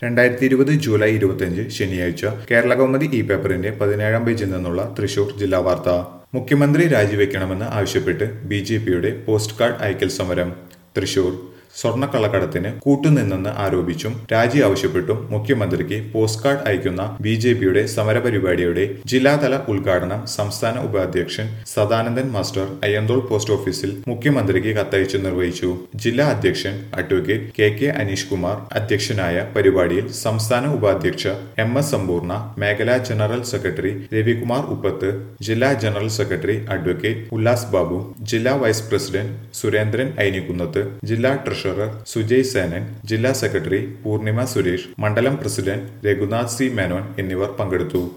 രണ്ടായിരത്തി ഇരുപത് ജൂലൈ ഇരുപത്തിയഞ്ച് ശനിയാഴ്ച കേരള കൗമുദി ഇ പേപ്പറിന്റെ പതിനേഴാം പേജിൽ നിന്നുള്ള തൃശൂർ ജില്ലാ വാർത്ത മുഖ്യമന്ത്രി രാജിവെക്കണമെന്ന് ആവശ്യപ്പെട്ട് ബി ജെ പിയുടെ പോസ്റ്റ് കാർഡ് അയക്കൽ സമരം തൃശൂർ സ്വർണ്ണക്കള്ളക്കടത്തിന് കൂട്ടുനിന്നെന്ന് ആരോപിച്ചും രാജി ആവശ്യപ്പെട്ടും മുഖ്യമന്ത്രിക്ക് പോസ്റ്റ് കാർഡ് അയക്കുന്ന ബി ജെ പിയുടെ സമരപരിപാടിയുടെ ജില്ലാതല ഉദ്ഘാടനം സംസ്ഥാന ഉപാധ്യക്ഷൻ സദാനന്ദൻ മാസ്റ്റർ അയ്യന്തോൾ പോസ്റ്റ് ഓഫീസിൽ മുഖ്യമന്ത്രിക്ക് കത്തയച്ചു നിർവഹിച്ചു ജില്ലാ അധ്യക്ഷൻ advocate K K Aneesh Kumar അധ്യക്ഷനായ പരിപാടിയിൽ സംസ്ഥാന ഉപാധ്യക്ഷ എം എസ് സമ്പൂർണ്ണ മേഖലാ ജനറൽ സെക്രട്ടറി രവികുമാർ ഉപ്പത്ത് ജില്ലാ general secretary advocate Ullas Babu ജില്ലാ വൈസ് പ്രസിഡന്റ് സുരേന്ദ്രൻ ഐനിക്കുന്നത്ത് ജില്ലാ ട്രഷറർ സുജയ് സേനൻ ജില്ലാ സെക്രട്ടറി പൂർണിമ സുരേഷ് മണ്ഡലം പ്രസിഡന്റ് രഘുനാഥ് സി മേനോൻ എന്നിവർ പങ്കെടുത്തു